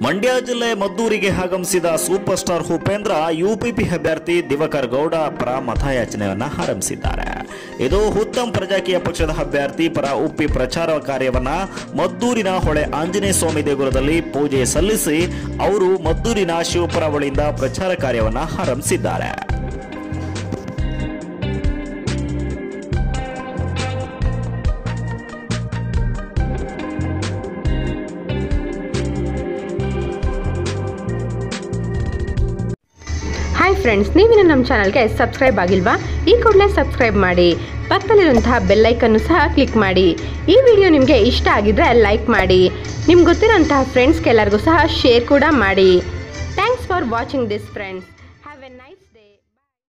ಮಂಡ್ಯ ಜಿಲ್ಲೆ ಮದ್ದೂರಿಗೆ ಆಗಮಿಸಿದ super star Upendra ಯುಪಿಪಿ ಅಭ್ಯರ್ಥಿ ದಿವಾಕರ್ ಗೌಡ ಪರ ಮತಯಾಚನೆಯನ್ನ ಆರಂಭಿಸಿದ್ದಾರೆ ಇದು ಉತ್ತಮ್ ಪ್ರಜಾಕೀಯ ಪಕ್ಷದ ಅಭ್ಯರ್ಥಿ ಪರ ಉಪ್ಪಿ ಪ್ರಚಾರ ಕಾರ್ಯವನ್ನ ಮದ್ದೂರಿನ ಹೊಳೆ ಆಂಜನೇಯ ಸ್ವಾಮಿ ದೇಗುಲದಲ್ಲಿ ಪೂಜೆ ಸಲ್ಲಿಸಿ ಅವರು ಮದ್ದೂರಿನ ಶಿವಪುರ ಬಳಿಯಿಂದ ಪ್ರಚಾರ ಕಾರ್ಯವನ್ನ ಆರಂಭಿಸಿದ್ದಾರೆ ಹಾಯ್ ಫ್ರೆಂಡ್ಸ್ ನೀವಿನ್ನು ನಮ್ಮ ಚಾನಲ್ಗೆ ಸಬ್ಸ್ಕ್ರೈಬ್ ಆಗಿಲ್ವಾ ಈ ಕೂಡಲೇ ಸಬ್ಸ್ಕ್ರೈಬ್ ಮಾಡಿ ಪಕ್ಕದಲ್ಲಿರುವಂತಹ ಬೆಲ್ಲೈಕನ್ನು ಸಹ ಕ್ಲಿಕ್ ಮಾಡಿ ಈ ವಿಡಿಯೋ ನಿಮಗೆ ಇಷ್ಟ ಆಗಿದ್ರೆ ಲೈಕ್ ಮಾಡಿ ನಿಮ್ಗೆ ಗೊತ್ತಿರೋಂತಹ ಫ್ರೆಂಡ್ಸ್ಗೆಲ್ಲರಿಗೂ ಸಹ ಶೇರ್ ಕೂಡ ಮಾಡಿ thanks for watching this friends